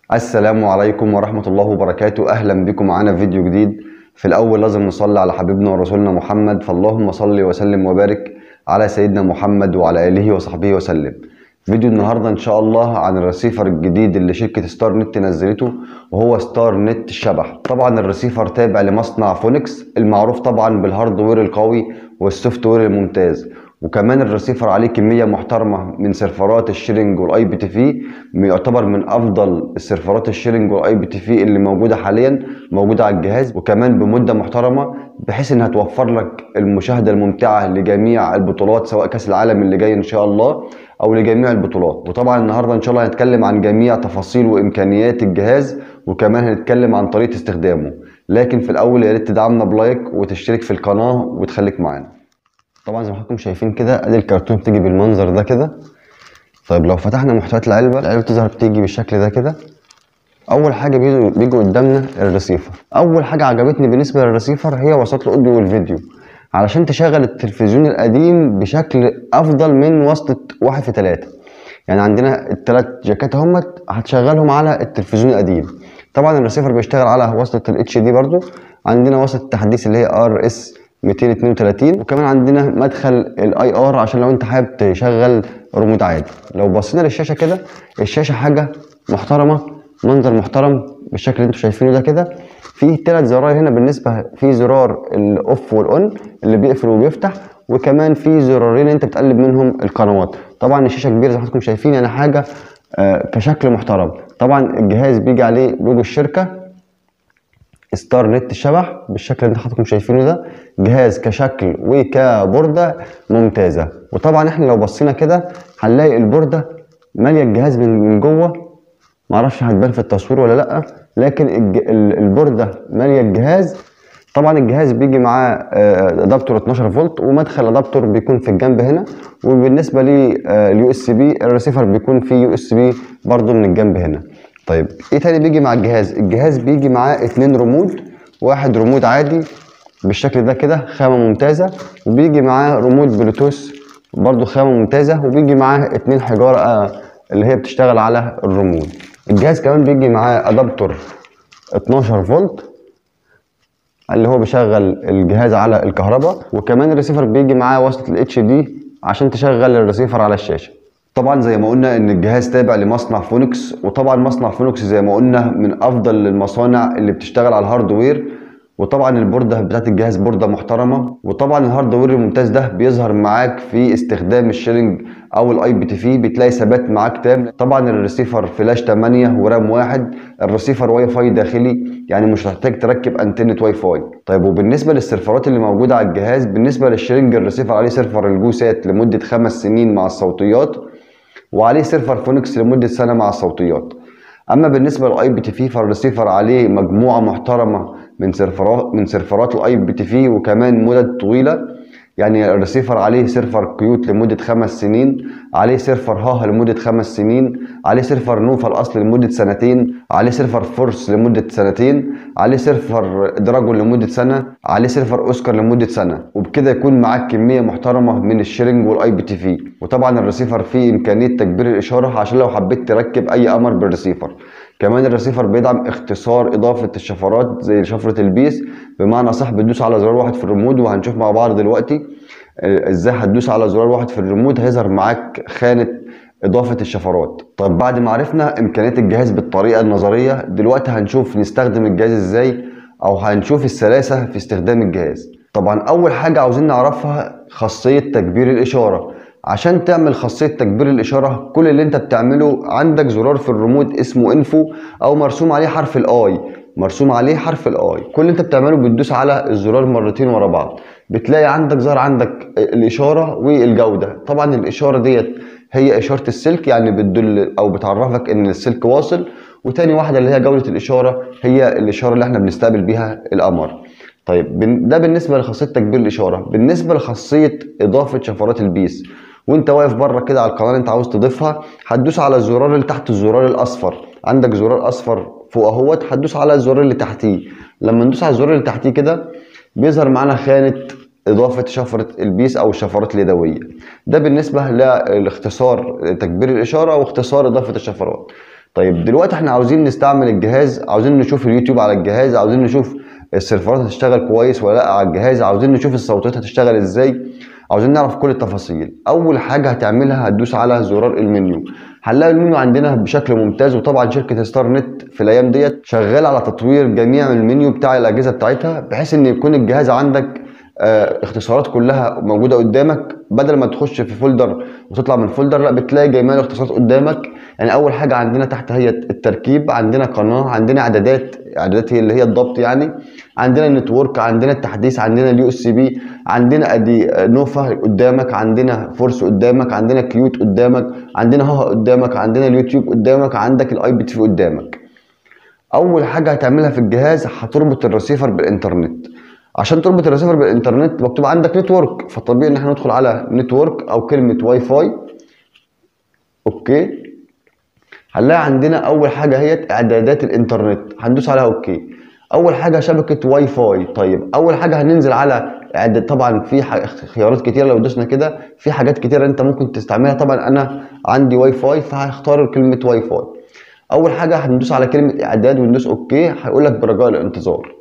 السلام عليكم ورحمة الله وبركاته أهلا بكم معانا في فيديو جديد في الأول لازم نصلي على حبيبنا ورسولنا محمد فاللهم صل وسلم وبارك على سيدنا محمد وعلى آله وصحبه وسلم فيديو النهاردة إن شاء الله عن الرسيفر الجديد اللي شركة ستار نت نزلته وهو ستار نت الشبح طبعا الرسيفر تابع لمصنع فونكس المعروف طبعا بالهاردوير القوي والسوفت وير الممتاز وكمان الرسيفر عليه كميه محترمه من سيرفرات الشيرنج والاي بي تي في يعتبر من افضل السيرفرات الشيرنج والاي بي تي في اللي موجوده حاليا موجوده على الجهاز وكمان بمده محترمه بحيث انها توفر لك المشاهده الممتعه لجميع البطولات سواء كاس العالم اللي جاي ان شاء الله او لجميع البطولات وطبعا النهارده ان شاء الله هنتكلم عن جميع تفاصيل وامكانيات الجهاز وكمان هنتكلم عن طريقه استخدامه لكن في الاول يا ريت تدعمنا بلايك وتشترك في القناه وتخليك معانا طبعا زي ما حضراتكم شايفين كده ادي الكرتون بتيجي بالمنظر ده كده طيب لو فتحنا محتويات العلبه العلبه بتظهر بتيجي بالشكل ده كده اول حاجه بيجي بيجي قدامنا الريسيفر اول حاجه عجبتني بالنسبه للريسيفر هي وسط الاوديو والفيديو علشان تشغل التلفزيون القديم بشكل افضل من وصلة واحد في تلاتة يعني عندنا التلات جاكات اهمت هتشغلهم على التلفزيون القديم طبعا الريسيفر بيشتغل على وصلة الاتش دي برضو عندنا وصلة التحديث اللي هي ار اس 232 وكمان عندنا مدخل الاي ار عشان لو انت حابب تشغل ريموت عادي لو بصينا للشاشه كده الشاشه حاجه محترمه منظر محترم بالشكل اللي انتم شايفينه ده كده في ثلاث زراير هنا بالنسبه في زرار الاوف والاون اللي بيقفل وبيفتح وكمان في زرارين انت بتقلب منهم القنوات طبعا الشاشه كبيره زي ما حضراتكم شايفين يعني حاجه آه كشكل محترم طبعا الجهاز بيجي عليه لوجو الشركه ستار نت الشبح بالشكل اللي حضراتكم شايفينه ده جهاز كشكل وكبورده ممتازه وطبعا احنا لو بصينا كده هنلاقي البورده ماليه الجهاز من جوه معرفش هتبان في التصوير ولا لا لكن البورده ماليه الجهاز طبعا الجهاز بيجي معاه ادابتور 12 فولت ومدخل ادابتور بيكون في الجنب هنا وبالنسبه لليو اس بي الريسيفر بيكون فيه يو اس بي برضه من الجنب هنا طيب ايه تاني بيجي مع الجهاز الجهاز بيجي معاه اتنين ريموت واحد ريموت عادي بالشكل ده كده خامه ممتازه وبيجي معاه ريموت بلوتوث برضو خامه ممتازه وبيجي معاه اتنين حجاره اللي هي بتشتغل على الريموت الجهاز كمان بيجي معاه ادابتور 12 فولت اللي هو بيشغل الجهاز على الكهرباء وكمان الريسيفر بيجي معاه وصله الاتش دي عشان تشغل الريسيفر على الشاشه طبعا زي ما قلنا ان الجهاز تابع لمصنع فونكس وطبعا مصنع فونكس زي ما قلنا من افضل المصانع اللي بتشتغل على الهاردوير وطبعا البورده بتاعت الجهاز بورده محترمه وطبعا الهاردوير الممتاز ده بيظهر معاك في استخدام الشيرنج او الاي بي تي في بتلاقي ثبات معاك تام طبعا الريسيفر فلاش 8 ورام واحد الريسيفر واي فاي داخلي يعني مش هتحتاج تركب انتنه واي فاي طيب وبالنسبه للسيرفرات اللي موجوده على الجهاز بالنسبه للشيرنج الريسيفر عليه سيرفر الجوسات لمده خمس سنين مع الصوتيات وعليه سيرفر فونكس لمده سنه مع الصوتيات اما بالنسبه للاي بي تي في فالريسيفر عليه مجموعه محترمه من سيرفرات من سيرفرات الاي بي تي في وكمان مدد طويله يعني الريسيفر عليه سيرفر كيوت لمدة خمس سنين عليه سيرفر هاه لمدة خمس سنين عليه سيرفر نوفا الأصل لمدة سنتين عليه سيرفر فورس لمدة سنتين عليه سيرفر دراجون لمدة سنة عليه سيرفر أوسكار لمدة سنة وبكده يكون معاك كمية محترمة من الشيرنج والاي بي تي في وطبعا الريسيفر فيه إمكانية تكبير الإشارة عشان لو حبيت تركب أي أمر بالريسيفر كمان الريسيفر بيدعم اختصار اضافه الشفرات زي شفره البيس بمعنى صح بتدوس على زرار واحد في الريموت وهنشوف مع بعض دلوقتي ازاي هتدوس على زرار واحد في الريموت هيظهر معاك خانه اضافه الشفرات طب بعد ما عرفنا امكانيات الجهاز بالطريقه النظريه دلوقتي هنشوف نستخدم الجهاز ازاي او هنشوف السلاسه في استخدام الجهاز طبعا اول حاجه عاوزين نعرفها خاصيه تكبير الاشاره عشان تعمل خاصية تكبير الإشارة كل اللي أنت بتعمله عندك زرار في الريموت اسمه انفو أو مرسوم عليه حرف الآي مرسوم عليه حرف الآي كل اللي أنت بتعمله بتدوس على الزرار مرتين ورا بعض بتلاقي عندك ظهر عندك الإشارة والجودة طبعا الإشارة ديت هي إشارة السلك يعني بتدل أو بتعرفك إن السلك واصل وتاني واحدة اللي هي جودة الإشارة هي الإشارة اللي احنا بنستقبل بيها القمر طيب ده بالنسبة لخاصية تكبير الإشارة بالنسبة لخاصية إضافة شفرات البيس وانت واقف بره كده على القناه اللي انت عاوز تضيفها هتدوس على الزرار اللي تحت الزرار الاصفر عندك زرار اصفر فوق اهوت هتدوس على الزرار اللي تحتيه لما ندوس على الزرار اللي تحتيه كده بيظهر معانا خانه اضافه شفره البيس او الشفرات اليدويه ده بالنسبه لاختصار تكبير الاشاره واختصار اضافه الشفرات طيب دلوقتي احنا عاوزين نستعمل الجهاز عاوزين نشوف اليوتيوب على الجهاز عاوزين نشوف السيرفرات هتشتغل كويس ولا لا على الجهاز عاوزين نشوف الصوتيات هتشتغل ازاي عاوزين نعرف كل التفاصيل اول حاجه هتعملها هتدوس على زرار المنيو هنلاقي المنيو عندنا بشكل ممتاز وطبعا شركه ستار نت في الايام ديت شغاله على تطوير جميع المنيو بتاع الاجهزه بتاعتها بحيث ان يكون الجهاز عندك آه، اختصارات كلها موجوده قدامك بدل ما تخش في فولدر وتطلع من فولدر لا بتلاقي جميع الاختصارات قدامك يعني اول حاجه عندنا تحت هي التركيب عندنا قناه عندنا اعدادات اعدادات هي اللي هي الضبط يعني عندنا النتورك عندنا التحديث عندنا اليو اس بي عندنا ادي نوفا قدامك عندنا فورس قدامك عندنا كيوت قدامك عندنا هوها قدامك عندنا اليوتيوب قدامك عندك الاي بي تي قدامك اول حاجه هتعملها في الجهاز هتربط الرسيفر بالانترنت عشان تربط الرسيفر بالانترنت مكتوب عندك نتورك فالطبيعي ان احنا ندخل على نتورك او كلمه واي فاي اوكي هنلاقي عندنا اول حاجه هي اعدادات الانترنت هندوس عليها اوكي اول حاجه شبكه واي فاي طيب اول حاجه هننزل على اعداد طبعا في خيارات كتير لو دوسنا كده في حاجات كتيره انت ممكن تستعملها طبعا انا عندي واي فاي فهختار كلمه واي فاي اول حاجه هندوس على كلمه اعداد وندوس اوكي هيقول لك برجاء الانتظار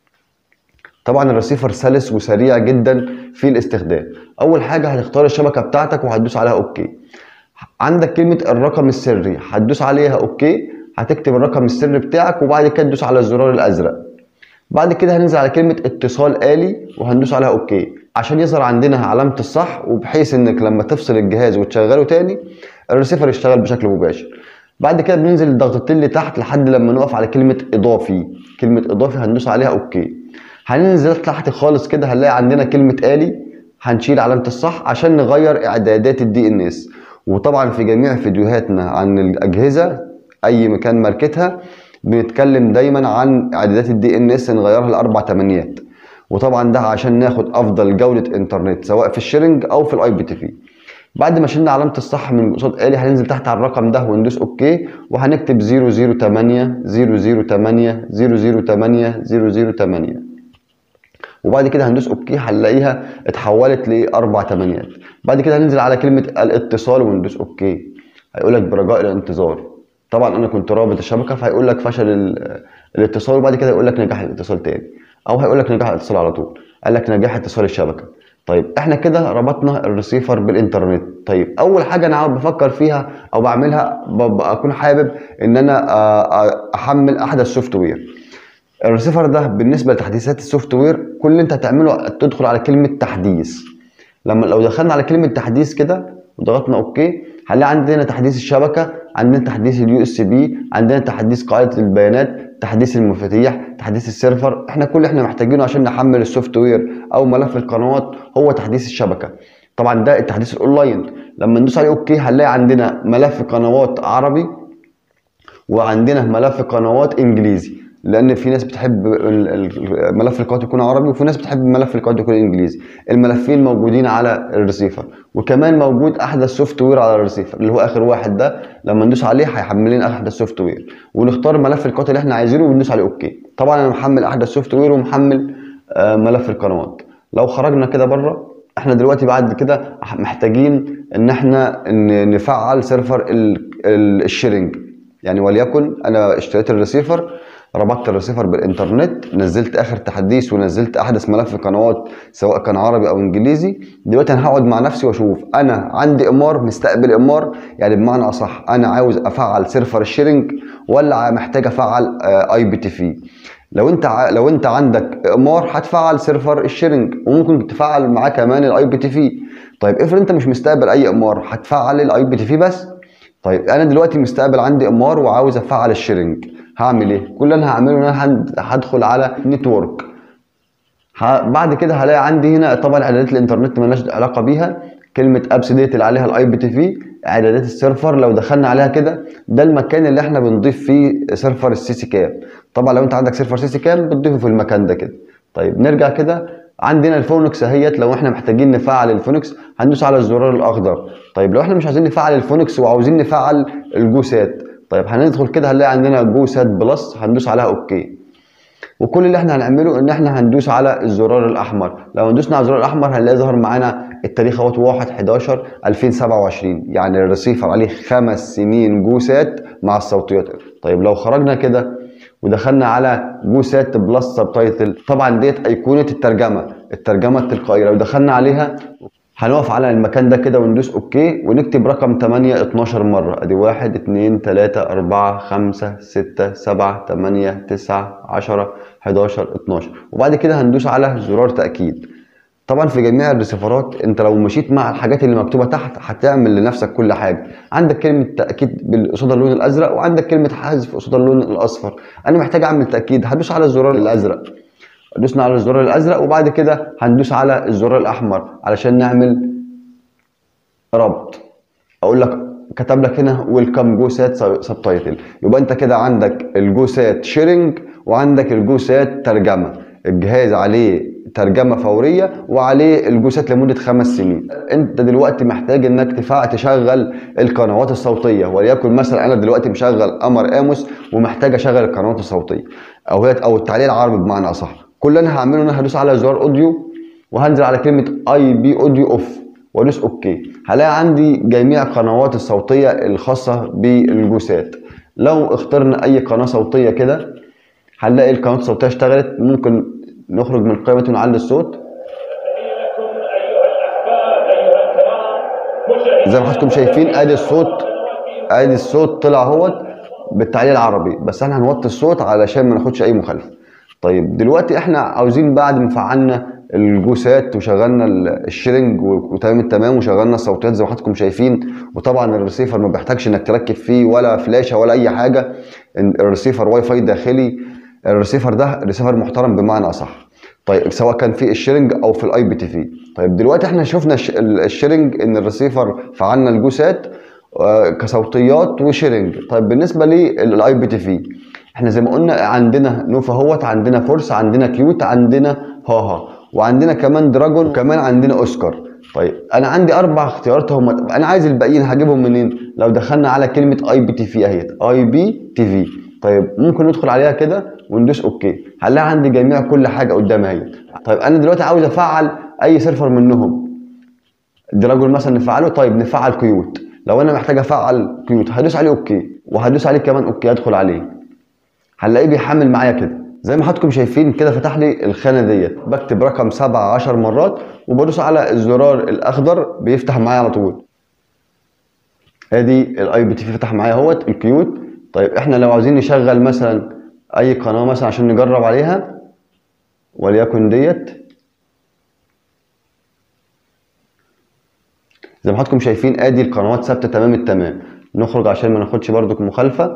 طبعا الرسيفر سلس وسريع جدا في الاستخدام اول حاجه هتختار الشبكه بتاعتك وهتدوس عليها اوكي عندك كلمه الرقم السري هتدوس عليها اوكي هتكتب الرقم السري بتاعك وبعد كده تدوس على الزرار الازرق بعد كده هننزل على كلمه اتصال آلي وهندوس عليها اوكي عشان يظهر عندنا علامه الصح وبحيث انك لما تفصل الجهاز وتشغله تاني الرسيفر يشتغل بشكل مباشر بعد كده بننزل ضغطتين لتحت لحد لما نقف على كلمه اضافي كلمه اضافي هندوس عليها اوكي هننزل تحت خالص كده هنلاقي عندنا كلمه آلي هنشيل علامه الصح عشان نغير اعدادات الدي ان اس وطبعا في جميع فيديوهاتنا عن الاجهزه اي مكان ماركتها بنتكلم دايما عن اعدادات الدي ان اس نغيرها لاربع تمانيات وطبعا ده عشان ناخد افضل جوده انترنت سواء في الشيرنج او في الاي بي تي في بعد ما شلنا علامه الصح من قصاد آلي هننزل تحت على الرقم ده وندوس اوكي وهنكتب 008 008 008 008 وبعد كده هندوس اوكي هنلاقيها اتحولت لاربع تمانيات بعد كده هننزل على كلمه الاتصال وندوس اوكي هيقول لك برجاء الانتظار طبعا انا كنت رابط الشبكه فهيقول لك فشل الاتصال وبعد كده يقول لك نجاح الاتصال تاني او هيقول لك نجاح الاتصال على طول قال لك نجاح اتصال الشبكه طيب احنا كده ربطنا الريسيفر بالانترنت طيب اول حاجه انا بفكر فيها او بعملها بكون حابب ان انا احمل احدث سوفت وير الريسيفر ده بالنسبه لتحديثات السوفت وير كل اللي انت هتعمله تدخل على كلمه تحديث لما لو دخلنا على كلمه تحديث كده وضغطنا اوكي هنلاقي عندنا تحديث الشبكه عندنا تحديث اليو اس بي عندنا تحديث قاعده البيانات تحديث المفاتيح تحديث السيرفر احنا كل اللي احنا محتاجينه عشان نحمل السوفت وير او ملف القنوات هو تحديث الشبكه طبعا ده التحديث الاونلاين لما ندوس عليه اوكي هنلاقي عندنا ملف قنوات عربي وعندنا ملف قنوات انجليزي لان في ناس بتحب ملف القواعد يكون عربي وفي ناس بتحب ملف القواعد يكون انجليزي الملفين موجودين على الريسيفر وكمان موجود احدث سوفت وير على الريسيفر اللي هو اخر واحد ده لما ندوس عليه هيحمل لنا احدث سوفت وير ونختار ملف القواعد اللي احنا عايزينه وندوس عليه اوكي طبعا انا محمل احدث سوفت وير ومحمل آه، ملف القنوات لو خرجنا كده بره احنا دلوقتي بعد كده محتاجين ان احنا نفعل سيرفر الشيرنج يعني وليكن انا اشتريت الريسيفر ربطت الريسيفر بالانترنت نزلت اخر تحديث ونزلت احدث ملف قنوات سواء كان عربي او انجليزي دلوقتي انا هقعد مع نفسي واشوف انا عندي امار مستقبل امار يعني بمعنى اصح انا عاوز افعل سيرفر الشيرنج ولا محتاج افعل اي بي تي في لو انت لو انت عندك امار هتفعل سيرفر الشيرنج وممكن تفعل معاه كمان الاي بي تي في طيب افرض انت مش مستقبل اي امار هتفعل الاي بي تي في بس طيب انا دلوقتي مستقبل عندي امار وعاوز افعل الشيرنج هعمل ايه كل اللي انا هعمله ان انا هدخل على نتورك بعد كده هلاقي عندي هنا طبعا اعدادات الانترنت مالناش علاقه بيها كلمه ابس ديت اللي عليها الاي بي تي في اعدادات السيرفر لو دخلنا عليها كده ده المكان اللي احنا بنضيف فيه سيرفر السي سي كام طبعا لو انت عندك سيرفر سي سي كام بتضيفه في المكان ده كده طيب نرجع كده عندنا الفونكس اهيت لو احنا محتاجين نفعل الفونكس هندوس على الزرار الاخضر طيب لو احنا مش عايزين نفعل الفونكس وعاوزين نفعل الجوسات طيب هندخل كده هنلاقي عندنا جو سات بلس هندوس عليها اوكي وكل اللي احنا هنعمله ان احنا هندوس على الزرار الاحمر لو دوسنا على الزرار الاحمر هنلاقي ظهر معانا التاريخ اهوت 1 11 2027 يعني الريسيفر عليه خمس سنين جوسات مع الصوتيات طيب لو خرجنا كده ودخلنا على جوسات بلس سب تايتل طبعا ديت ايقونه الترجمه الترجمه التلقائيه لو دخلنا عليها هنقف على المكان ده كده وندوس اوكي ونكتب رقم 8 12 مرة ادي 1 2 3 4 5 6 7 8 9 10 11 12 وبعد كده هندوس على زرار تأكيد طبعا في جميع الريسيفرات انت لو مشيت مع الحاجات اللي مكتوبه تحت هتعمل لنفسك كل حاجه عندك كلمه تاكيد قصاد اللون الازرق وعندك كلمه حذف قصاد اللون الاصفر انا محتاج اعمل تاكيد هدوس على الزرار الازرق دوسنا على الزرار الازرق وبعد كده هندوس على الزرار الاحمر علشان نعمل ربط اقول لك كتب لك هنا ويلكم جو سات سب تايتل يبقى انت كده عندك الجو سات شيرنج وعندك الجو سات ترجمه الجهاز عليه ترجمه فوريه وعليه الجوسات لمده خمس سنين انت دلوقتي محتاج انك تفع تشغل القنوات الصوتيه وليكن مثلا انا دلوقتي مشغل قمر اموس ومحتاج اشغل القنوات الصوتيه او هي او التعليق العربي بمعنى اصح كل اللي انا هعمله ان انا هدوس على زرار اوديو وهنزل على كلمه اي بي اوديو اوف وادوس اوكي هلاقي عندي جميع القنوات الصوتيه الخاصه بالجوسات لو اخترنا اي قناه صوتيه كده هنلاقي القناه الصوتيه اشتغلت ممكن نخرج من قائمه ونعلي الصوت زي ما حضراتكم شايفين ادي الصوت ادي الصوت طلع اهوت بالتعليق العربي بس احنا هنوطي الصوت علشان ما ناخدش اي مخالفه طيب دلوقتي احنا عاوزين بعد ما فعلنا الجوسات وشغلنا الشيرنج وتمام التمام وشغلنا الصوتيات زي ما حضراتكم شايفين وطبعا الريسيفر ما بيحتاجش انك تركب فيه ولا فلاشه ولا اي حاجه الريسيفر واي فاي داخلي الريسيفر ده ريسيفر محترم بمعنى اصح طيب سواء كان في الشيرنج او في الاي بي تي في طيب دلوقتي احنا شفنا الشيرنج ان الريسيفر فعلنا الجوسات كصوتيات وشيرنج طيب بالنسبه للاي بي تي في احنا زي ما قلنا عندنا نوفا هوت عندنا فورس عندنا كيوت عندنا هاها وعندنا كمان دراجون وكمان عندنا اوسكار طيب انا عندي اربع اختيارات هم انا عايز الباقيين هجيبهم منين لو دخلنا على كلمه اي بي تي في اهيت اي بي تي في طيب ممكن ندخل عليها كده وندوس اوكي هنلاقي عندي جميع كل حاجه قدامي اهي طيب انا دلوقتي عاوز افعل اي سيرفر منهم دراجون مثلا نفعله طيب نفعل كيوت لو انا محتاج افعل كيوت هدوس عليه اوكي وهدوس عليه كمان اوكي ادخل عليه هنلاقيه بيحمل معايا كده زي ما حضراتكم شايفين كده فتح لي الخانه ديت بكتب رقم 7 10 مرات وبدوس على الزرار الاخضر بيفتح معايا على طول ادي الاي بي تي في فتح معايا اهوت الكيوت طيب احنا لو عاوزين نشغل مثلا اي قناه مثلا عشان نجرب عليها وليكن ديت زي ما حضراتكم شايفين ادي القنوات ثابته تمام التمام نخرج عشان ما ناخدش برضو مخالفه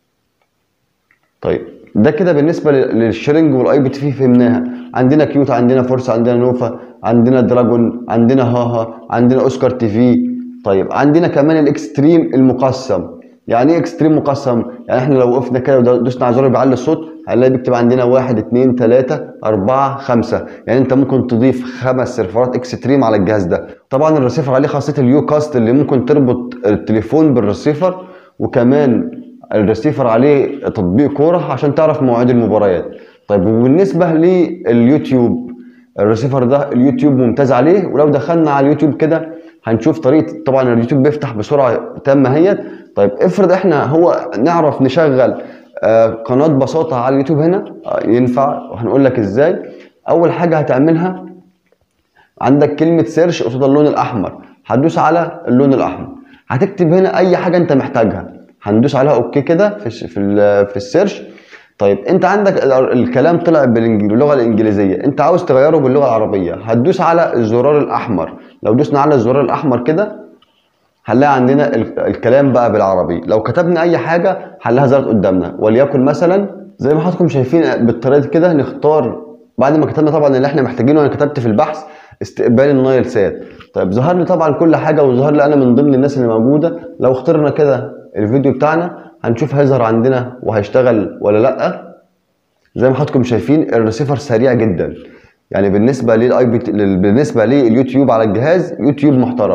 طيب ده كده بالنسبه للشيرنج والاي بي تي في فهمناها عندنا كيوت عندنا فورس عندنا نوفا عندنا دراجون عندنا هاها عندنا اوسكار تي في طيب عندنا كمان الاكستريم المقسم يعني ايه اكستريم مقسم يعني احنا لو وقفنا كده ودوسنا على زرار بيعلي الصوت هنلاقي بيكتب عندنا واحد اتنين تلاتة أربعة خمسة يعني انت ممكن تضيف خمس سيرفرات اكستريم على الجهاز ده طبعا الريسيفر عليه خاصية اليو كاست اللي ممكن تربط التليفون بالريسيفر وكمان الريسيفر عليه تطبيق كوره عشان تعرف مواعيد المباريات طيب وبالنسبه لليوتيوب الريسيفر ده اليوتيوب ممتاز عليه ولو دخلنا على اليوتيوب كده هنشوف طريقه طبعا اليوتيوب بيفتح بسرعه تامه اهيت طيب افرض احنا هو نعرف نشغل آه قناه بساطه على اليوتيوب هنا آه ينفع وهنقول لك ازاي اول حاجه هتعملها عندك كلمه سيرش قصاد اللون الاحمر هتدوس على اللون الاحمر هتكتب هنا اي حاجه انت محتاجها هندوس عليها اوكي كده في في في السيرش طيب انت عندك الكلام طلع باللغه الانجليزيه انت عاوز تغيره باللغه العربيه هتدوس على الزرار الاحمر لو دوسنا على الزرار الاحمر كده هنلاقي عندنا الكلام بقى بالعربي لو كتبنا اي حاجه هنلاقيها ظهرت قدامنا وليكن مثلا زي ما حضراتكم شايفين بالطريقه كده نختار بعد ما كتبنا طبعا اللي احنا محتاجينه انا كتبت في البحث استقبال النايل سات طيب ظهر لي طبعا كل حاجه وظهر لي انا من ضمن الناس اللي موجوده لو اخترنا كده الفيديو بتاعنا هنشوف هيظهر عندنا وهيشتغل ولا لا زي ما حضراتكم شايفين الريسيفر سريع جدا يعني بالنسبه للاي بي بالنسبه لليوتيوب على الجهاز يوتيوب محترم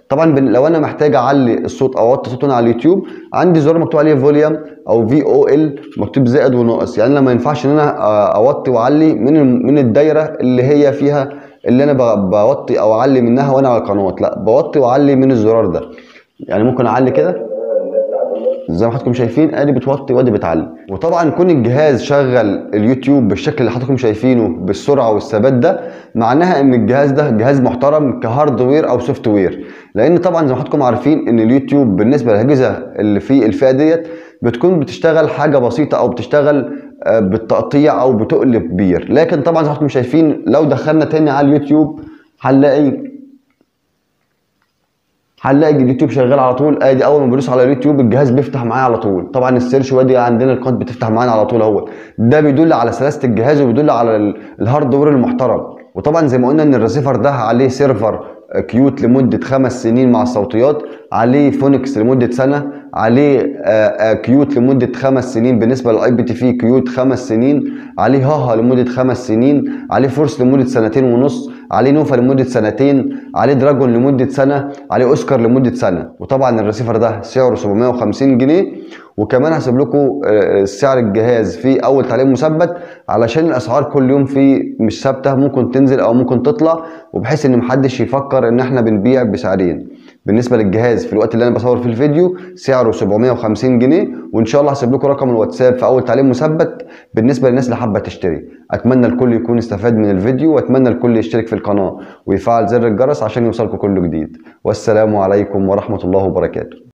طبعا بن- لو انا محتاج اعلي الصوت او اوطي صوت أنا على اليوتيوب عندي زرار مكتوب عليه فوليوم او في او ال مكتوب زائد وناقص يعني انا ما ينفعش ان انا آه، اوطي واعلي من ال- من الدايره اللي هي فيها اللي انا ب- بوطي او اعلي منها وانا على القناه لا بوطي واعلي من الزرار ده يعني ممكن اعلي كده زي ما حضراتكم شايفين ادي بتوطي وادي بتعلي وطبعا كون الجهاز شغل اليوتيوب بالشكل اللي حضراتكم شايفينه بالسرعه والثبات ده معناها ان الجهاز ده جهاز محترم كهاردوير او سوفت وير لان طبعا زي ما حضراتكم عارفين ان اليوتيوب بالنسبه للاجهزه اللي في الفئه ديت بتكون بتشتغل حاجه بسيطه او بتشتغل آه، بالتقطيع او بتقلب بير لكن طبعا زي ما حضراتكم شايفين لو دخلنا تاني على اليوتيوب هنلاقي هنلاقي اليوتيوب شغال على طول ادي اول ما بدوس على اليوتيوب الجهاز بيفتح معايا على طول طبعا السيرش وادي عندنا القناه بتفتح معانا على طول اهو ده بيدل على سلاسه الجهاز وبيدل على ال- الهاردوير المحترم وطبعا زي ما قلنا ان الريسيفر ده عليه سيرفر كيوت لمده خمس سنين مع الصوتيات عليه فونكس لمده سنه عليه آه، آه، كيوت لمده خمس سنين بالنسبه للاي بي تي في كيوت خمس سنين عليه هاها لمده خمس سنين عليه فورس لمده سنتين ونص عليه نوفا لمده سنتين عليه دراجون لمده سنه عليه اوسكار لمده سنه وطبعا الريسيفر ده سعره 750 جنيه وكمان هسيب لكم آه، سعر الجهاز في اول تعليق مثبت علشان الاسعار كل يوم فيه مش ثابته ممكن تنزل او ممكن تطلع وبحيث ان محدش يفكر ان احنا بنبيع بسعرين بالنسبه للجهاز في الوقت اللي انا بصور فيه الفيديو سعره 750 جنيه وان شاء الله هسيب لكم رقم الواتساب في اول تعليق مثبت بالنسبه للناس اللي حابه تشتري اتمنى الكل يكون استفاد من الفيديو واتمنى الكل يشترك في القناه ويفعل زر الجرس عشان يوصلكم كل جديد والسلام عليكم ورحمه الله وبركاته